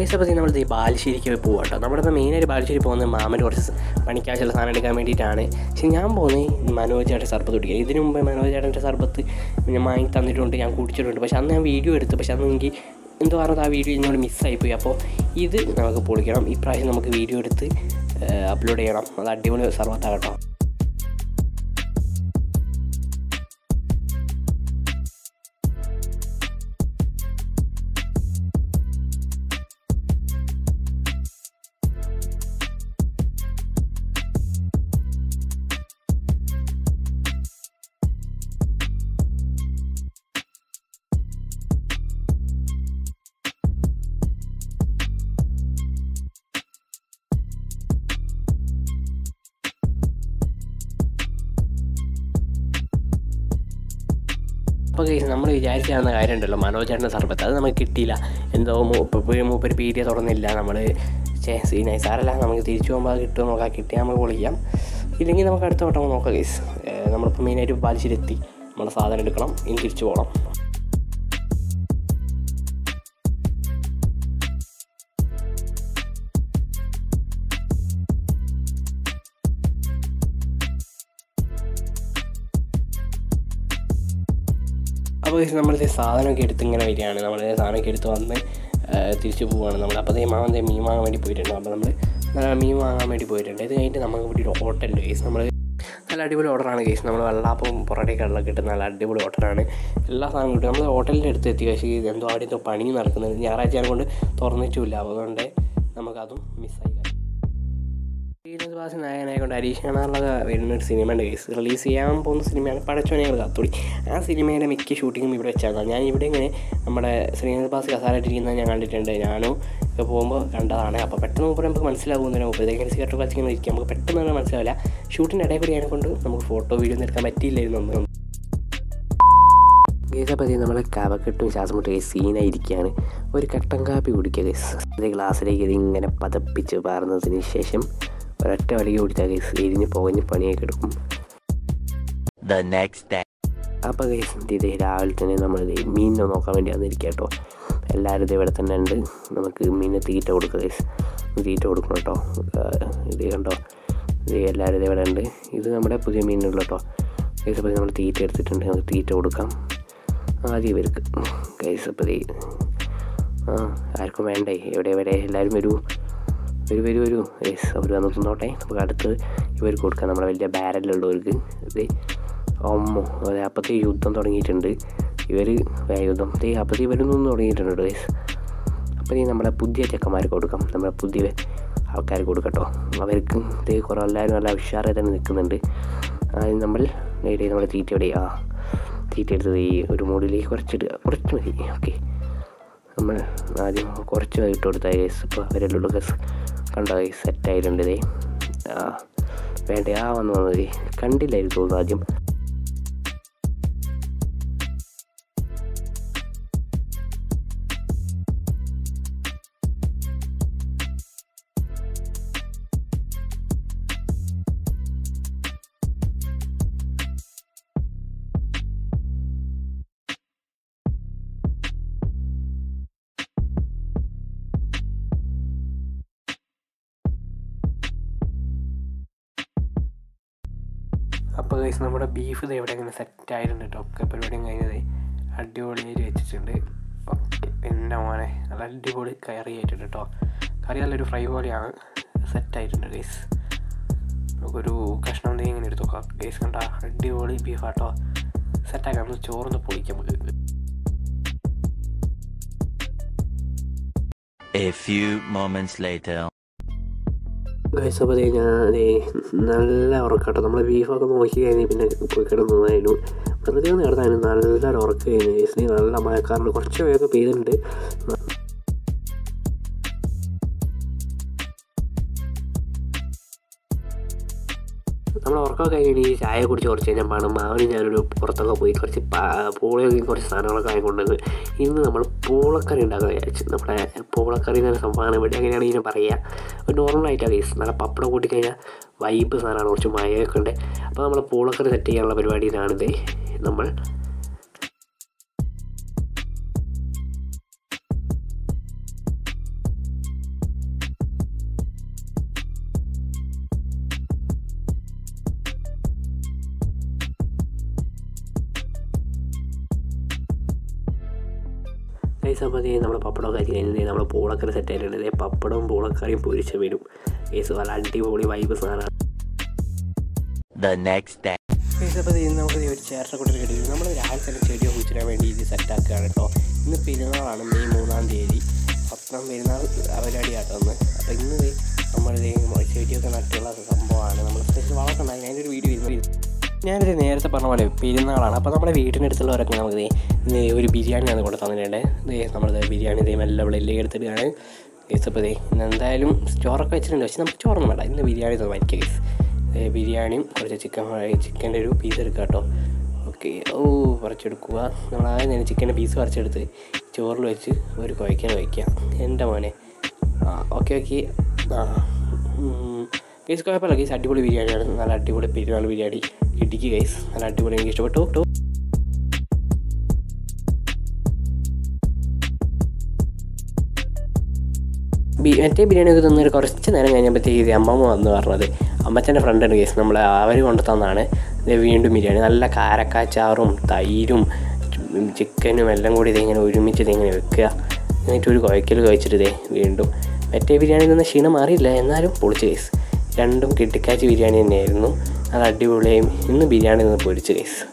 Guys അപ്പോൾ നമ്മൾ ഈ ബാലുശ്ശേരിക്ക് പോകാം കേട്ടോ നമ്മുടെ ഇപ്പോൾ മെയിനായിട്ട് ബാലുശ്ശേരി പോകുന്നത് മാമന് കുറച്ച് പണിക്കാശുള്ള സാധനം എടുക്കാൻ വേണ്ടിയിട്ടാണ് പക്ഷെ ഞാൻ പോകുന്നത് മനോജ് ചേട്ടൻ സർബത്ത് കുടിക്കുക ഇതിനു മുമ്പ് മനോജ് ചേട്ടൻ്റെ സർബത്ത് ഞാൻ വാങ്ങി തന്നിട്ടുണ്ട് ഞാൻ കുടിച്ചിട്ടുണ്ട് പക്ഷെ അന്ന് ഞാൻ വീഡിയോ എടുത്തു പക്ഷെ അന്ന് എനിക്ക് എന്തോ പറഞ്ഞത് ആ വീഡിയോ എന്നോട് മിസ്സായിപ്പോയി അപ്പോൾ ഇത് നമുക്ക് പൊളിക്കണം ഇപ്രാവശ്യം നമുക്ക് വീഡിയോ എടുത്ത് അപ്ലോഡ് ചെയ്യണം അത് അടിപൊളി സർബത്താണ് കേട്ടോ അപ്പോൾ കേസ് നമ്മൾ വിചാരിച്ചാകുന്ന കാര്യമുണ്ടല്ലോ മനോജ് ചേട്ടൻ്റെ സർബത്ത് അത് നമുക്ക് കിട്ടിയില്ല എന്തോ മൂപ്പര് മൂപ്പര് പീരിയ തുറന്നില്ല നമ്മൾ ചേ സീനായി സാരല്ല നമുക്ക് തിരിച്ചു പോകുമ്പോൾ അത് കിട്ടുമോ നോക്കാം കിട്ടിയാൽ നമുക്ക് പൊളിക്കാം ഇല്ലെങ്കിൽ നമുക്ക് അടുത്ത വട്ടം നോക്കാം കേസ് നമ്മളിപ്പോൾ മെയിനായിട്ട് ബാലിശ്ശേരി നമ്മുടെ സാധനം എടുക്കണം ഇനി തിരിച്ചു പോകണം അപ്പോൾ നമ്മൾ സാധനമൊക്കെ എടുത്ത് ഇങ്ങനെ വരികയാണ് നമ്മൾ സാധനമൊക്കെ എടുത്ത് വന്ന് ആ, തിരിച്ച് പോവുകയാണ് നമ്മൾ അപ്പോൾ അതേ മാവൻ ദേ മീൻ വാങ്ങാൻ വേണ്ടി പോയിട്ടുണ്ട് അപ്പോൾ നമ്മൾ നല്ല മീൻ വാങ്ങാൻ വേണ്ടി പോയിട്ടുണ്ട് ഇത് കഴിഞ്ഞിട്ട് നമുക്ക് ഇവിടെ ഒരു ഹോട്ടലുണ്ട് കേസ് നമ്മൾ നല്ല അടിപൊളി ഓർഡറാണ് കേസ് നമ്മൾ വെള്ളാപ്പവും പൊറോട്ടയും കടലൊക്കെ കിട്ടുന്ന നല്ല അടിപൊളി ഓർഡറാണ് എല്ലാ സാധനവും കിട്ടും നമ്മൾ ഹോട്ടലിൻ്റെ അടുത്ത് എത്തി പക്ഷേ ഇത് എന്തോ അവിടെ എന്തോ പണി നടക്കുന്നത് ഞായറാഴ്ച കൊണ്ട് തുറന്നിട്ടുമില്ല അതുകൊണ്ട് നമുക്കതും മിസ്സായി ശ്രീനിവാസ് ബാസി നായകനായ കൊണ്ട് ഹരീഷ് കാണാറുള്ളത് വരുന്ന ഒരു സിനിമയുടെ കേസ് റിലീസ് ചെയ്യാൻ പോകുന്ന സിനിമയാണ് പടച്ചോനകൾ കത്തുടി ആ സിനിമയുടെ മിക്ക ഷൂട്ടിങ്ങും ഇവിടെ വെച്ചാണ് ഞാൻ ഇവിടെ ഇങ്ങനെ നമ്മുടെ ശ്രീനിവാസ് ബാസ് കസാരായിട്ടിരിക്കുന്നത് ഞാൻ കണ്ടിട്ടുണ്ട് ഞാനും ഒക്കെ പോകുമ്പോൾ കണ്ടതാണ് അപ്പോൾ പെട്ടെന്ന് മുമ്പ് നമുക്ക് മനസ്സിലാകുന്നില്ല മുമ്പത്തേക്ക് സിഗരറ്റ് കളിച്ചിങ്ങനെ ഇരിക്കും നമുക്ക് പെട്ടെന്ന് തന്നെ മനസ്സിലാവില്ല ഷൂട്ടിൻ്റെ ഇടയിൽ കൂടി കൊണ്ട് നമുക്ക് ഫോട്ടോ വീഡിയോ ഒന്നും എടുക്കാൻ പറ്റിയില്ലായിരുന്നു ഒന്നും ഗീതപതി നമ്മളെ കവക്കെട്ടും ശ്വാസം മുട്ടുക സീനായിരിക്കുകയാണ് ഒരു കട്ടൻ കാപ്പി കുടിക്കുക ഗൈസ് അതേ ഗ്ലാസ്സിലേക്ക് ഇതിങ്ങനെ പതപ്പിച്ച് പാർന്നതിന് ശേഷം ഒരൊറ്റ വലിയ കുടിച്ചാൽ ഗൈസ് എരിഞ്ഞ് പുകഞ്ഞ് പണിയൊക്കെ എടുക്കും The next day. അപ്പോൾ ഗൈസ് ഇത് രാവിലെ തന്നെ നമ്മൾ മീനിനെ നോക്കാൻ വേണ്ടി വന്നിരിക്കുക കേട്ടോ എല്ലാവരും ഇത് ഇവിടെ തന്നെ ഉണ്ട് നമുക്ക് മീനിന് തീറ്റ കൊടുക്കുക ഗൈസ് തീറ്റ കൊടുക്കണം കേട്ടോ ആ, ഇത് കണ്ടോ ഇത് എല്ലാവരും ഇത് ഇവിടെ ഉണ്ട് ഇത് നമ്മുടെ പുതിയ മീനുള്ള കേട്ടോ ഗൈസ് അപ്പോൾ നമ്മൾ തീറ്റ എടുത്തിട്ടുണ്ട് നമുക്ക് തീറ്റ കൊടുക്കാം ആദ്യം ഇവർക്ക് ഗൈസ് അപ്പോൾ ദേ, ആ ആർക്കും വേണ്ടേ എവിടെ എവിടെ എല്ലാവരും വരൂ വരൂ വരൂ വരൂ ഗൈസ് അവർ വന്ന് തിന്നോട്ടെ നമുക്ക് അടുത്ത് ഇവർക്ക് കൊടുക്കാം നമ്മുടെ വലിയ ബാരലുള്ളവർക്ക് ഇത് അമ്മോ അതെ അപ്പത്തെ യുദ്ധം തുടങ്ങിയിട്ടുണ്ട് ഇവർ യുദ്ധം ദേ അപ്പത്തെ ഇവരൊന്നും തുടങ്ങിയിട്ടുണ്ട് ഗൈസ് അപ്പോൾ ഈ നമ്മുടെ പുതിയ ചെക്കന്മാർക്ക് കൊടുക്കാം നമ്മുടെ പുതിയ ആൾക്കാർക്ക് കൊടുക്കട്ടോ അവർക്ക് ഇത് കുറേ എല്ലാവരും നല്ല ഉഷാറായി തന്നെ നിൽക്കുന്നുണ്ട് ആദ്യം നമ്മൾ നേടിയ നമ്മുടെ തീറ്റ എവിടെ ആ തീറ്റ എടുത്തത് ഈ ഒരു മൂടിലേക്ക് കുറച്ചിടുക കുറച്ച് മതി ഓക്കെ നമ്മൾ ആദ്യം കുറച്ച് ഇട്ട് കൊടുത്താൽ ഗൈസ് ഇപ്പോൾ അവരെല്ലാം ഗസ് കണ്ടോ ഗൈസ് സെറ്റായിട്ടുണ്ട് ഇതേ ആ വേണ്ട ആ വന്ന് വന്നത് കണ്ടില്ലായിരുന്നു തോന്നുന്നു ആദ്യം അപ്പോൾ ഗൈസ് നമ്മുടെ ബീഫ് ഇത് എവിടെ ഇങ്ങനെ സെറ്റ് ആയിട്ടുണ്ട് കേട്ടോ ഒക്കെ പരിപാടിയും കഴിഞ്ഞത് അടിപൊളിയായിട്ട് വെച്ചിട്ടുണ്ട് ഓക്കെ എൻ്റെ മോനെ നല്ല അടിപൊളി കറി ആയിട്ടുണ്ട് കേട്ടോ കറി നല്ലൊരു ഫ്രൈ പോലെയാണ് സെറ്റ് ആയിട്ടുണ്ട് ഗൈസ് നമുക്കൊരു കഷ്ണം എന്തെങ്കിലും ഇങ്ങനെ എടുത്തു നോക്കാം ഗൈസ് കണ്ട അടിപൊളി ബീഫ് ആട്ടോ സെറ്റാക്കാം ഒന്ന് ചോറൊന്ന് പൊളിക്കാം നമുക്ക് A few moments later. Guys അപ്പോൾ ദേ ഞാൻ ദേ നല്ല ഉറക്കാട്ടോ നമ്മൾ ബീഫൊക്കെ നോക്കി കഴിഞ്ഞ് പിന്നെ പോയി കിടന്നതായിരുന്നു വെറുതെ ഒന്ന് കിടന്നായിരുന്നു നല്ലൊരു ഉറക്കമായിരുന്നു ഗൈസ് നീ നല്ല മഴക്കാറുണ്ട് കുറച്ച് മഴയൊക്കെ പെയ്തിട്ടുണ്ട് നമ്മൾ ഉറക്കമൊക്കെ കഴിഞ്ഞ് ഈ ചായ കുടിച്ച് കുറച്ച് കഴിഞ്ഞപ്പോൾ മാവന് ഞാനൊരു പുറത്തൊക്കെ പോയി കുറച്ച് പൂളയൊക്കെ കുറച്ച് സാധനങ്ങളൊക്കെ ആയിക്കൊണ്ടത് ഇന്ന് നമ്മൾ പൂളക്കറി ഉണ്ടാക്കാൻ വിചാരിച്ചു നമ്മുടെ പൂളക്കറി എന്ന സംഭവമാണ് ഇവിടെ അങ്ങനെയാണ് ഇതിനെ പറയുക ഒരു നോർമലായിട്ടാണ് കേസ് നല്ല പപ്പടം കൂട്ടി കഴിഞ്ഞാൽ വൈബ് സാധനമാണ് കുറച്ച് മഴയൊക്കെ ഉണ്ട് അപ്പോൾ നമ്മൾ പൂളക്കറി സെറ്റ് ചെയ്യാനുള്ള പരിപാടിയിലാണിത് നമ്മൾ ഗൈസ് അപ്പോൾ അതേ നമ്മുടെ പപ്പടമൊക്കെ ആക്കി കഴിഞ്ഞാൽ നമ്മുടെ പൂളക്കറി സെറ്റ് ആയിട്ടുണ്ട് ഇതേ പപ്പടവും പൂളക്കറിയും പൊരിച്ച വരും ഗൈസ് നല്ല അടിപൊളി വൈബ് സാധനമാണ് The next day. ഗൈസ് അപ്പോൾ ഇന്ന് നമുക്ക് ദേ ഒരു ചേർച്ച കൂട്ടി കിട്ടി നമ്മൾ രാവിലെ തന്നെ ചെടിയോ കുച്ചിടാൻ വേണ്ടി ഇത് സെറ്റാക്കുകയാണ് കേട്ടോ ഇന്ന് പെരുന്നാളാണ് മെയ് മൂന്നാം തീയതി പത്താം പെരുന്നാൾ പരിപാടിയാട്ടോ ഒന്ന് അപ്പോൾ ഇന്ന് ദേ നമ്മളിത് ചെടിയൊക്കെ നട്ടുള്ള സംഭവമാണ് നമ്മൾ സ്പെഷ്യൽ വളമൊക്കെ ഉണ്ടായി അതിൻ്റെ ഒരു വീഡിയോ വരുന്നത് ഞാനിത് നേരത്തെ പറഞ്ഞ പോലെ പെരുന്നാളാണ് അപ്പോൾ നമ്മുടെ വീടിൻ്റെ അടുത്തുള്ളവരൊക്കെ നമുക്ക് ദേ ഇന്ന് ഒരു ബിരിയാണിയാണ് കൊണ്ട് തന്നിട്ടുണ്ട് ദേ നമ്മളിത് ബിരിയാണി ദേ മെല്ലെ വെള്ളിലേക്ക് എടുത്തിട്ടാണ് ഗൈസ് അപ്പോൾ ദേ ഇന്ന് എന്തായാലും ചോറൊക്കെ വെച്ചിട്ടുണ്ട് പക്ഷേ നമുക്ക് ചോറൊന്നും വേണ്ട ഇന്ന് ബിരിയാണി ഒന്ന് വയ്ക്കുക ഗൈസ് ബിരിയാണിയും കുറച്ച് ചിക്കൻ ഫ്രൈ ചിക്കൻ്റെ ഒരു പീസ് എടുക്കുക കേട്ടോ ഓക്കെ ഓ പറിച്ചെടുക്കുക നമ്മൾ ആദ്യം തന്നെ ചിക്കൻ്റെ പീസ് പറിച്ചെടുത്ത് ചോറിൽ വെച്ച് ഒരു കുഴക്കാൻ വയ്ക്കുക എൻ്റെ മോനെ ആ ഓക്കെ ഓക്കെ ആ ഗൈസ് കുഴപ്പമില്ല ഗൈസ് അടിപൊളി ബിരിയാണിയാണ് നല്ല അടിപൊളി പെരുന്നാൾ ബിരിയാണി ഇടിക്ക് ഗൈസ് നല്ല അടിപൊളി എനിക്ക് ഇഷ്ടപ്പെട്ടു ട്ടോ. ബി- മറ്റേ ബിരിയാണി ഒക്കെ തിന്നൊരു കുറച്ച് നേരം കഴിഞ്ഞപ്പോഴത്തേക്ക് ഇത് അമ്മമ്മ വന്ന് പറഞ്ഞത് അമ്മച്ചൻ്റെ ഫ്രണ്ടാണ് കേസ് നമ്മൾ അവർ കൊണ്ട് തന്നാണ് ഇത് വീണ്ടും ബിരിയാണി നല്ല കാരക്കാച്ചാറും തൈരും ചിക്കനും എല്ലാം കൂടി ഇതിങ്ങനെ ഒരുമിച്ച് ഇതിങ്ങനെ വെക്കുക എന്നിട്ട് ഒരു കുഴക്കൽ കഴിച്ചിട്ട് ഇതേ വീണ്ടും മറ്റേ ബിരിയാണി നിന്ന് ക്ഷീണം മാറിയില്ല എന്നാലും പൊളിച്ച് കേസ് രണ്ടും കിട്ടിക്കാച്ചി ബിരിയാണി തന്നെയായിരുന്നു അത് അടിപൊളിയായും ഇന്ന് ബിരിയാണി നിന്ന് പൊരിച്ച് കേസ്